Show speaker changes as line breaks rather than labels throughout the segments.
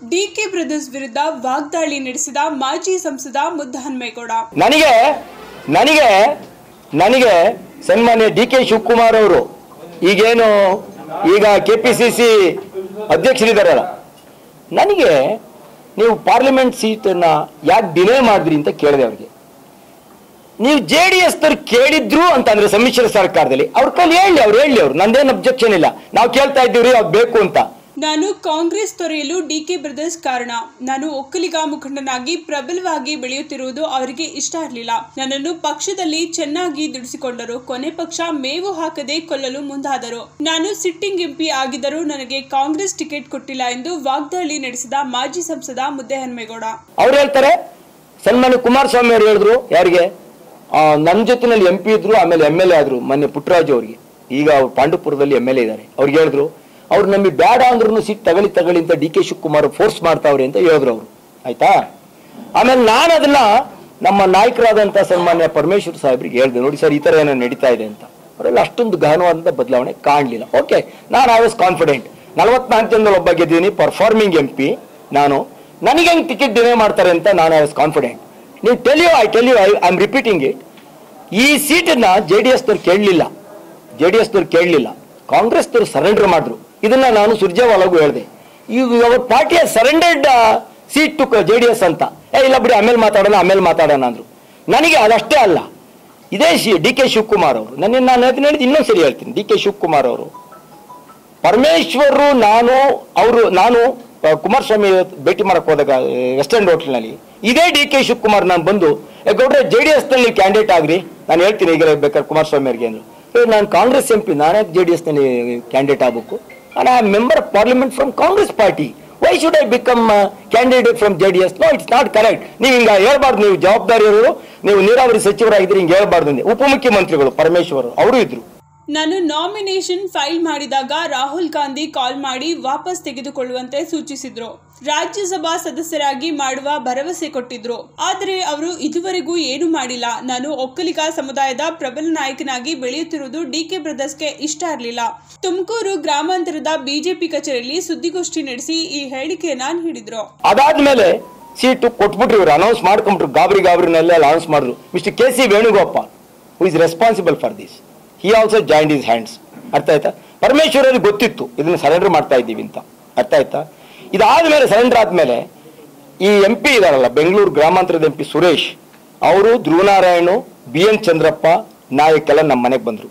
DK brothers ವಿರುದ್ಧ ವಾಗ್ದಾಳಿ ನಡೆಸಿದ ಮಾಜಿ ಸಂಸದ ಮುದ್ದಹನ್ಮೇಗೌಡ
ನನಗೆ ನನಗೆ ನನಗೆ ಸನ್ಮಾನ್ಯ ಡಿ ಕೆ ಶಿವಕುಮಾರ್ ಅವರು ಈಗೇನು ಈಗ ಕೆ ಪಿ ಸಿ ಸಿ ಅಧ್ಯಕ್ಷರಿದ್ದಾರಲ್ಲ ನನಗೆ ನೀವು ಪಾರ್ಲಿಮೆಂಟ್ ಸೀಟನ್ನ ಯಾಕೆ ಡಿಲೇ ಮಾಡಿದ್ರಿ ಅಂತ ಕೇಳಿದೆ ಅವ್ರಿಗೆ ನೀವು ಜೆ ಡಿ ಎಸ್ ಕೇಳಿದ್ರು ಅಂತಂದ್ರೆ ಸಮ್ಮಿಶ್ರ ಸರ್ಕಾರದಲ್ಲಿ ಅವ್ರ ಕೈಲಿ ಹೇಳಿ ಅವ್ರು ಹೇಳಿ ಅವ್ರು ನಂದೇನು ಅಬ್ಜೆಕ್ಷನ್ ಇಲ್ಲ ನಾವು ಕೇಳ್ತಾ ಇದ್ದೀವಿ ಅದು ಬೇಕು ಅಂತ
ನಾನು ಕಾಂಗ್ರೆಸ್ ತೊರೆಯಲು ಡಿಕೆ ಬ್ರದರ್ಸ್ ಕಾರಣ ನಾನು ಒಕ್ಕಲಿಗ ಮುಖಂಡನಾಗಿ ಪ್ರಬಲವಾಗಿ ಬೆಳೆಯುತ್ತಿರುವುದು ಅವರಿಗೆ ಇಷ್ಟ ಇರಲಿಲ್ಲ ನನ್ನನ್ನು ಪಕ್ಷದಲ್ಲಿ ಚೆನ್ನಾಗಿ ದುಡಿಸಿಕೊಂಡರು ಕೊನೆ ಪಕ್ಷ ಮೇವು ಹಾಕದೆ ಕೊಲ್ಲಲು ಮುಂದಾದರು ನಾನು ಸಿಟ್ಟಿಂಗ್ ಎಂಪಿ ಆಗಿದ್ದರೂ ನನಗೆ ಕಾಂಗ್ರೆಸ್ ಟಿಕೆಟ್ ಕೊಟ್ಟಿಲ್ಲ ಎಂದು ವಾಗ್ದಾಳಿ ನಡೆಸಿದ ಮಾಜಿ ಸಂಸದ ಮುದ್ದಹನ್ಮೇಗೌಡ
ಅವ್ರು ಹೇಳ್ತಾರೆ ಸನ್ಮಾನ್ಯ ಕುಮಾರಸ್ವಾಮಿ ಅವರು ಹೇಳಿದ್ರು ಯಾರಿಗೆ ನನ್ನ ಜೊತೆನಲ್ಲಿ ಎಂ ಪಿ ಇದ್ರು ಆಮೇಲೆ ಎಮ್ ಎಲ್ ಎ ಆದ್ರು ಮೊನ್ನೆ ಪುಟ್ಟರಾಜು ಅವರಿಗೆ ಈಗ ಅವ್ರು ಪಾಂಡುಪುರದಲ್ಲಿ ಎಮ್ ಎಲ್ ಎ ಇದ್ದಾರೆ ಅವ್ರಿಗೆ ಹೇಳಿದ್ರು ಅವ್ರು ನಮಗೆ ಬೇಡ ಅಂದ್ರೂ ಸೀಟ್ ತಗೊಳ್ಳಿ ತಗೊಳ್ಳಿ ಅಂತ ಡಿ ಕೆ ಶಿವಕುಮಾರ್ ಫೋರ್ಸ್ ಮಾಡ್ತಾವ್ರೆ ಅಂತ ಹೇಳಿದ್ರು ಅವರು ಆಯ್ತಾ ಆಮೇಲೆ ನಾನು ಅದನ್ನ ನಮ್ಮ ನಾಯಕರಾದಂಥ ಸನ್ಮಾನ್ಯ ಪರಮೇಶ್ವರ್ ಸಾಹೇಬ್ರಿಗೆ ಹೇಳಿದೆ ನೋಡಿ ಸರ್ ಈ ಥರ ಏನೋ ನಡೀತಾ ಇದೆ ಅಂತ ಅವರೆಲ್ಲ ಅಷ್ಟೊಂದು ಗಹನವಾದಂಥ ಬದಲಾವಣೆ ಕಾಣಲಿಲ್ಲ ಓಕೆ ನಾನು ಐ ವಾಸ್ ಕಾನ್ಫಿಡೆಂಟ್ ನಲವತ್ನಾಲ್ಕು ಜನದಲ್ಲಿ ಒಬ್ಬ ಗೆದ್ದೀನಿ ಪರ್ಫಾರ್ಮಿಂಗ್ ಎಂ ಪಿ ನಾನು ನನಗೆ ಹೆಂಗೆ ಟಿಕೆಟ್ ಡಿಲೇ ಮಾಡ್ತಾರೆ ಅಂತ ನಾನು ಐ ವಾಸ್ ಕಾನ್ಫಿಡೆಂಟ್ ನೀವು tell you I tell you I I am repeating it ಈ ಸೀಟನ್ನ ಜೆ ಡಿ ಎಸ್ನವ್ರು ಕೇಳಲಿಲ್ಲ ಜೆ ಡಿ ಎಸ್ನವ್ರು ಕೇಳಲಿಲ್ಲ ಕಾಂಗ್ರೆಸ್ನವ್ರು ಸರೆಂಡರ್ ಮಾಡಿದ್ರು ಇದನ್ನ ನಾನು ಸುರ್ಜೇವಾಲಾಗೂ ಹೇಳಿದೆ ಈಗ ಅವರ್ ಪಾರ್ಟಿಯ surrendered seat to J D S ಅಂತ ಏ ಇಲ್ಲ ಬಿಡಿ ಆಮೇಲೆ ಮಾತಾಡೋಣ ಆಮೇಲೆ ಮಾತಾಡೋಣ ಅಂದ್ರು ನನಗೆ ಅದಷ್ಟೇ ಅಲ್ಲ ಇದೇ ಶಿ ಡಿ ಕೆ ಶಿವಕುಮಾರ್ ಅವರು ನನ್ನ ನಾನು ಅದನ್ನ ಹೇಳಿದ್ದು ಇನ್ನೊಂದು ಸರಿ ಹೇಳ್ತೀನಿ ಡಿ ಕೆ ಶಿವಕುಮಾರ್ ಅವರು ಪರಮೇಶ್ವರರು ನಾನು ಅವರು ನಾನು ಆ, ಕುಮಾರಸ್ವಾಮಿ ಭೇಟಿ ಮಾಡಕ್ ಹೋದಾಗ ವೆಸ್ಟ್ ಎಂಡ್ ಹೋಟೆಲ್ನಲ್ಲಿ ಇದೇ ಡಿ ಕೆ ಶಿವಕುಮಾರ್ ನಾನು ಬಂದು "ಏ ಗೌಡ್ರೆ ಜೆ ಡಿ ಎಸ್ ನಲ್ಲಿ ಕ್ಯಾಂಡಿಡೇಟ್ ಆಗ್ರಿ ನಾನು ಹೇಳ್ತೀನಿ ಈಗ ಬೇಕಾದ್ರೆ ಕುಮಾರಸ್ವಾಮಿ ಅವ್ರಿಗೆ ಅಂದ್ರು "ಏ, ನಾನು ಕಾಂಗ್ರೆಸ್ ಎಂ ಪಿ ನಾನೇ ಜೆ ಡಿ ಎಸ್ ನಲ್ಲಿ ಕ್ಯಾಂಡಿಡೇಟ್ ಆಗಬೇಕು and I member of parliament from Congress party why should I become candidate from J D S no it's not correct ನೀವು ಹಿಂಗ ಹೇಳ್ಬಾರ್ದು ನೀವು ಜವಾಬ್ದಾರಿಯವರು ನೀವು ನೀರಾವರಿ ಸಚಿವರಾಗಿದ್ರೆ ಹಿಂಗೆ ಹೇಳ್ಬಾರ್ದು ಅಂದೆ. ಉಪಮುಖ್ಯಮಂತ್ರಿಗಳು ಪರಮೇಶ್ವರ್ ಅವರು ಇದ್ರು
ನಾನು ನಾಮಿನೇಷನ್ ಫೈಲ್ ಮಾಡಿದಾಗ ರಾಹುಲ್ ಗಾಂಧಿ ಕಾಲ್ ಮಾಡಿ ವಾಪಸ್ ತೆಗೆದುಕೊಳ್ಳುವಂತೆ ಸೂಚಿಸಿದ್ರು ರಾಜ್ಯಸಭಾ ಸದಸ್ಯರಾಗಿ ಮಾಡುವ ಭರವಸೆ ಕೊಟ್ಟಿದ್ರು ಆದರೆ ಅವರು ಇದುವರೆಗೂ ಏನು ಮಾಡಿಲ್ಲ ನಾನು ಒಕ್ಕಲಿಗ ಸಮುದಾಯದ ಪ್ರಬಲ ನಾಯಕನಾಗಿ ಬೆಳೆಯುತ್ತಿರುವುದು ಡಿಕೆ ಬ್ರದರ್ಸ್ಗೆ ಇಷ್ಟ ಇರಲಿಲ್ಲ ತುಮಕೂರು ಗ್ರಾಮಾಂತರದ ಬಿಜೆಪಿ ಕಚೇರಿಯಲ್ಲಿ ಸುದ್ದಿಗೋಷ್ಠಿ ನಡೆಸಿ ಈ ಹೇಳಿಕೆಯನ್ನ ನೀಡಿದ್ರು
ಅದಾದ್ಮೇಲೆ ಸೀಟು ಕೊಟ್ಬಿಟ್ರು ಇವ್ರು ಅನೌನ್ಸ್ ಮಾಡ್ಕೊಂಡ್ಬಿಟ್ರು ಗಾಬರಿ ಗಾಬರಿನೆಲ್ಲ ಅನೌನ್ಸ್ ಮಾಡಿದ್ರು mister K C Venugopal who is responsible for this he also joined his hands ಅರ್ಥ ಆಯ್ತಾ ಪರಮೇಶ್ವರ್ ಅವ್ರಿಗೆ ಗೊತ್ತಿತ್ತು ಇದನ್ನ ಸರೆಂಡರ್ ಮಾಡ್ತಾ ಇದ್ದೀವಿ ಅಂತ ಅರ್ಥ ಆಯ್ತಾ ಇದಾದ್ಮೇಲೆ ಸರೆಂಡರ್ ಆದ್ಮೇಲೆ ಈ ಎಂ ಪಿ ಇದಾರಲ್ಲ ಬೆಂಗಳೂರು ಗ್ರಾಮಾಂತರದ ಎಂ ಪಿ ಸುರೇಶ್ ಅವರು ಧ್ರುವನಾರಾಯಣು ಬಿ ಎನ್ ಚಂದ್ರಪ್ಪ ನಾಯಕೆಲ್ಲ ನಮ್ಮ ಮನೆಗೆ ಬಂದರು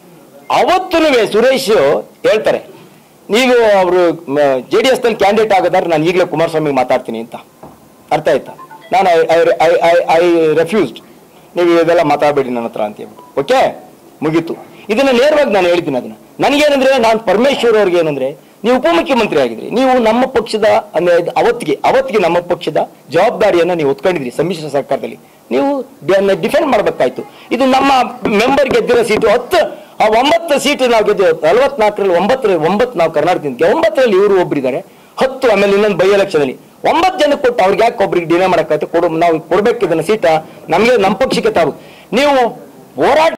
ಅವತ್ತೂ ಸುರೇಶ್ ಹೇಳ್ತಾರೆ ನೀವು ಅವರು ಜೆ ಡಿ ಎಸ್ನಲ್ಲಿ ಕ್ಯಾಂಡಿಡೇಟ್ ಆಗೋದಾದ್ರೆ ನಾನು ಈಗಲೇ ಕುಮಾರಸ್ವಾಮಿ ಮಾತಾಡ್ತೀನಿ ಅಂತ ಅರ್ಥ ಆಯ್ತಾ ನಾನು ಐ ಐ ಐ ರೆಫ್ಯೂಸ್ಡ್ ನೀವು ಇದೆಲ್ಲ ಮಾತಾಡಬೇಡಿ ನನ್ನ ಹತ್ರ ಅಂತ ಹೇಳ್ಬಿಟ್ಟು ಓಕೆ ಮುಗೀತು ಇದನ್ನ ನೇರವಾಗಿ ನಾನು ಹೇಳ್ತೀನಿ ಅದನ್ನ ನನಗೇನಂದ್ರೆ ನಾನು ಪರಮೇಶ್ವರ್ ಅವ್ರಿಗೆ ಏನಂದ್ರೆ ನೀವು ಉಪಮುಖ್ಯಮಂತ್ರಿ ಆಗಿದ್ರಿ ನೀವು ನಮ್ಮ ಪಕ್ಷದ ಅಂದ್ರೆ ಅವತ್ತಿಗೆ ಅವತ್ತಿಗೆ ನಮ್ಮ ಪಕ್ಷದ ಜವಾಬ್ದಾರಿಯನ್ನ ನೀವು ಹೊತ್ಕೊಂಡಿದ್ರಿ ಸಮ್ಮಿಶ್ರ ಸರ್ಕಾರದಲ್ಲಿ ನೀವು ಡಿಫೆಂಡ್ ಮಾಡಬೇಕಾಯ್ತು ಇದು ನಮ್ಮ ಮೆಂಬರ್ ಗೆದ್ದಿರೋ ಸೀಟು ಹತ್ತು ಆ ಒಂಬತ್ತು ಸೀಟ್ ನಾವು ಗೆದ್ದು ನಲವತ್ನಾಲ್ಕರಲ್ಲಿ ಒಂಬತ್ತರಲ್ಲಿ ಒಂಬತ್ತು ನಾವು ಕರ್ನಾಟಕದಿಂದ ಒಂಬತ್ತರಲ್ಲಿ ಇವರು ಒಬ್ಬರಿದ್ದಾರೆ ಹತ್ತು ಆಮೇಲೆ ಇನ್ನೊಂದು ಬೈ ಎಲೆಕ್ಷನ್ ಅಲ್ಲಿ ಒಂಬತ್ತು ಜನ ಕೊಟ್ಟು ಅವ್ರಿಗೆ ಯಾಕೆ ಒಬ್ರಿಗೆ ಡಿನೇ ಮಾಡಕ್ಕಾಯ್ತು ಕೊಡು ನಾವು ಕೊಡ್ಬೇಕು ಇದನ್ನ ಸೀಟ ನಮಗೆ ನಮ್ಮ ಪಕ್ಷಕ್ಕೆ ತಾವು ನೀವು ಹೋರಾಟ